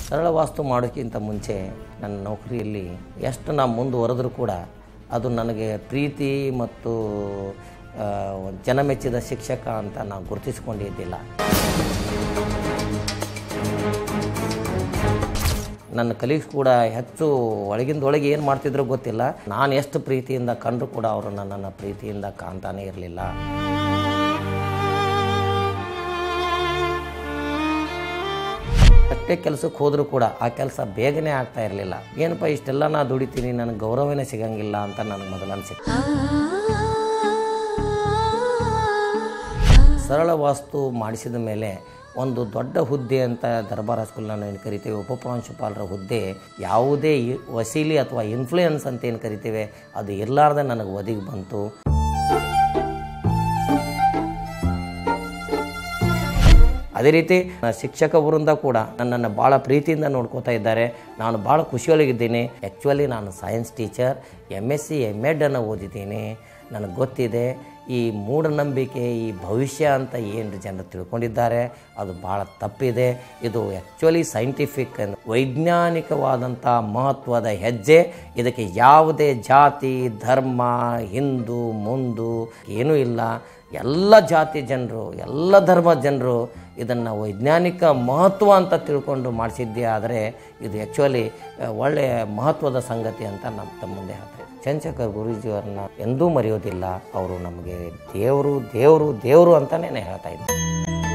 ಸರಳ ವಾಸ್ತು ಮಾಡೋಕ್ಕಿಂತ ಮುಂಚೆ ನನ್ನ ನೌಕರಿಯಲ್ಲಿ ಎಷ್ಟು ನಾ ಮುಂದುವರೆದ್ರೂ ಕೂಡ ಅದು ನನಗೆ ಪ್ರೀತಿ ಮತ್ತು ಆ, ಜನಮೆಚ್ಚಿದ ಶಿಕ್ಷಕ ಅಂತ ನಾನು ಗುರುತಿಸ್ಕೊಂಡಿದ್ದಿಲ್ಲ ನನ್ನ ಕಲೀಗ್ಸ್ ಕೂಡ ಹೆಚ್ಚು ಒಳಗಿಂದೊಳಗೆ ಏನು ಮಾಡ್ತಿದ್ರು ಗೊತ್ತಿಲ್ಲ ನಾನು ಎಷ್ಟು ಪ್ರೀತಿಯಿಂದ ಕಂಡ್ರು ಕೂಡ ಅವರು ನನ್ನನ್ನು ಪ್ರೀತಿಯಿಂದ ಕಾಣ್ತಾನೇ ಇರಲಿಲ್ಲ ಅಷ್ಟೇ ಕೆಲಸಕ್ಕೆ ಹೋದರೂ ಕೂಡ ಆ ಕೆಲಸ ಬೇಗನೆ ಆಗ್ತಾ ಇರಲಿಲ್ಲ ಏನಪ್ಪ ಇಷ್ಟೆಲ್ಲ ನಾ ದುಡಿತೀನಿ ನನಗೆ ಗೌರವನೇ ಸಿಗಂಗಿಲ್ಲ ಅಂತ ನನಗೆ ಮೊದಲು ಅನಿಸಿತ್ತು ಸರಳ ವಾಸ್ತು ಮಾಡಿಸಿದ ಮೇಲೆ ಒಂದು ದೊಡ್ಡ ಹುದ್ದೆ ಅಂತ ದರ್ಬಾರ್ ಸ್ಕೂಲ್ ನಾವು ಏನು ಕರಿತೀವಿ ಉಪಪ್ರಾಂಶುಪಾಲರ ಹುದ್ದೆ ಯಾವುದೇ ಇ- ವಸೀಲಿ ಅಥವಾ ಇನ್ಫ್ಲೂಯೆನ್ಸ್ ಅಂತ ಏನು ಕರಿತೀವಿ ಅದು ಇರಲಾರ್ದೆ ನನಗೆ ಒದಗಿ ಬಂತು ಅದೇ ರೀತಿ ನನ್ನ ಶಿಕ್ಷಕ ವೃಂದ ಕೂಡ ನನ್ನನ್ನು ಭಾಳ ಪ್ರೀತಿಯಿಂದ ನೋಡ್ಕೋತಾ ಇದ್ದಾರೆ ನಾನು ಭಾಳ ಖುಷಿಯೊಳಗಿದ್ದೀನಿ ಆ್ಯಕ್ಚುಲಿ ನಾನು science teacher M S C M ಎಡನ್ನು ಓದಿದ್ದೀನಿ ನನಗೆ ಗೊತ್ತಿದೆ ಈ ಮೂಢನಂಬಿಕೆ ಈ ಭವಿಷ್ಯ ಅಂತ ಏನು ಜನರು ತಿಳ್ಕೊಂಡಿದ್ದಾರೆ ಅದು ಭಾಳ ತಪ್ಪಿದೆ ಇದು ಆ್ಯಕ್ಚುಲಿ ಸೈಂಟಿಫಿಕ್ ವೈಜ್ಞಾನಿಕವಾದಂಥ ಮಹತ್ವದ ಹೆಜ್ಜೆ ಇದಕ್ಕೆ ಯಾವುದೇ ಜಾತಿ ಧರ್ಮ ಹಿಂದೂ ಮುಂದು ಏನೂ ಇಲ್ಲ ಎಲ್ಲ ಜಾತಿ ಜನರು ಎಲ್ಲ ಧರ್ಮ ಜನರು ಇದನ್ನು ವೈಜ್ಞಾನಿಕ ಮಹತ್ವ ಅಂತ ತಿಳ್ಕೊಂಡು ಮಾಡಿಸಿದ್ದೇ ಆದರೆ ಇದು ಆ್ಯಕ್ಚುಲಿ ಒಳ್ಳೆಯ ಮಹತ್ವದ ಸಂಗತಿ ಅಂತ ನಮ್ಮ ತಮ್ಮ ಮುಂದೆ ಹೇಳ್ತಾರೆ ಚಂಚಕರ್ ಗುರೂಜಿಯವ್ರನ್ನ ಎಂದೂ ಮರೆಯೋದಿಲ್ಲ ಅವರು ನಮಗೆ ದೇವರು ದೇವರು ದೇವರು ಅಂತಲೇ ಹೇಳ್ತಾ ಇದ್ದಾರೆ